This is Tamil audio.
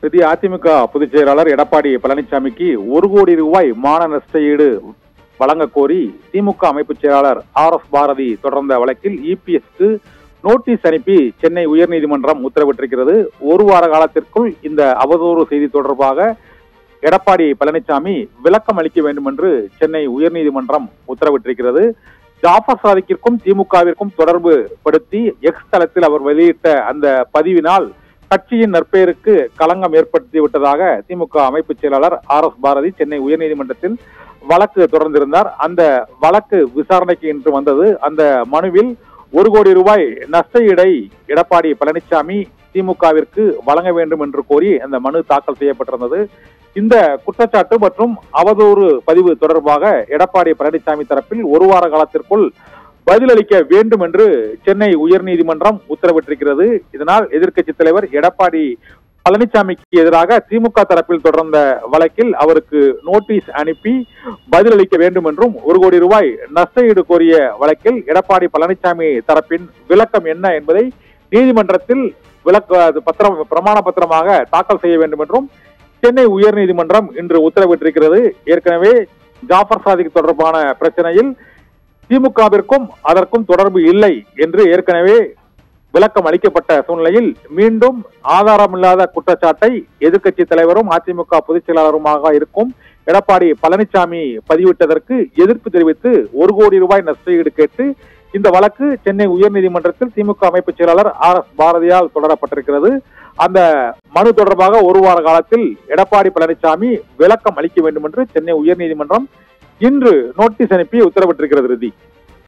பிரதி அதிமுக பொதுச் செயலாளர் எடப்பாடி பழனிசாமிக்கு ஒரு கோடி ரூபாய் மான நஷ்ட ஈடு வழங்க கோரி திமுக அமைப்பு செயலாளர் ஆர் எஸ் பாரதி தொடர்ந்த வழக்கில் இபிஎஸ்க்கு நோட்டீஸ் அனுப்பி சென்னை உயர்நீதிமன்றம் உத்தரவிட்டிருக்கிறது ஒரு வார காலத்திற்குள் இந்த அவதூறு செய்தி தொடர்பாக எடப்பாடி பழனிசாமி விளக்கம் அளிக்க வேண்டும் என்று சென்னை உயர்நீதிமன்றம் உத்தரவிட்டிருக்கிறது ஜாஃபர் சாதிக்கிற்கும் திமுகவிற்கும் தொடர்பு படுத்தி எக்ஸ் தளத்தில் அவர் வெளியிட்ட அந்த பதிவினால் கட்சியின் நற்பெயருக்கு களங்கம் ஏற்படுத்தி விட்டதாக திமுக அமைப்பு செயலாளர் ஆர் எஸ் பாரதி சென்னை உயர்நீதிமன்றத்தில் வழக்கு தொடர்ந்திருந்தார் அந்த வழக்கு விசாரணைக்கு இன்று வந்தது அந்த மனுவில் ஒரு கோடி ரூபாய் நஷ்ட ஈடை எடப்பாடி பழனிசாமி திமுகவிற்கு வழங்க வேண்டும் என்று கோரி அந்த மனு தாக்கல் செய்யப்பட்டிருந்தது இந்த குற்றச்சாட்டு மற்றும் அவதூறு பதிவு தொடர்பாக எடப்பாடி பழனிசாமி தரப்பில் ஒரு வார காலத்திற்குள் பதிலளிக்க வேண்டும் என்று சென்னை உயர்நீதிமன்றம் உத்தரவிட்டிருக்கிறது இதனால் எதிர்க்கட்சி தலைவர் எடப்பாடி பழனிசாமிக்கு எதிராக திமுக தரப்பில் தொடர்ந்த வழக்கில் அவருக்கு நோட்டீஸ் அனுப்பி பதிலளிக்க வேண்டும் என்றும் ஒரு கோடி ரூபாய் நஷ்ட ஈடு கோரிய வழக்கில் எடப்பாடி பழனிசாமி தரப்பின் விளக்கம் என்ன என்பதை நீதிமன்றத்தில் விளக்க அது பத்திரம் பிரமாண பத்திரமாக தாக்கல் செய்ய வேண்டும் என்றும் சென்னை உயர்நீதிமன்றம் இன்று உத்தரவிட்டிருக்கிறது ஏற்கனவே ஜாஃபர் சாதிக் தொடர்பான பிரச்சனையில் திமுகவிற்கும் அதற்கும் தொடர்பு இல்லை என்று ஏற்கனவே விளக்கம் அளிக்கப்பட்ட சூழ்நிலையில் மீண்டும் ஆதாரமில்லாத குற்றச்சாட்டை எதிர்க்கட்சி தலைவரும் அதிமுக பொதுச் செயலாளருமாக இருக்கும் எடப்பாடி பழனிசாமி பதிவிட்டதற்கு எதிர்ப்பு தெரிவித்து ஒரு கோடி ரூபாய் நஷ்டஈடு கேட்டு இந்த வழக்கு சென்னை உயர்நீதிமன்றத்தில் திமுக அமைப்பு செயலாளர் ஆர் எஸ் பாரதியால் தொடரப்பட்டிருக்கிறது அந்த மனு தொடர்பாக ஒரு வார காலத்தில் எடப்பாடி பழனிசாமி விளக்கம் அளிக்க வேண்டும் என்று சென்னை உயர்நீதிமன்றம் இன்று நோட்டீஸ் அனுப்பி உத்தரவிட்டிருக்கிறது ரிதி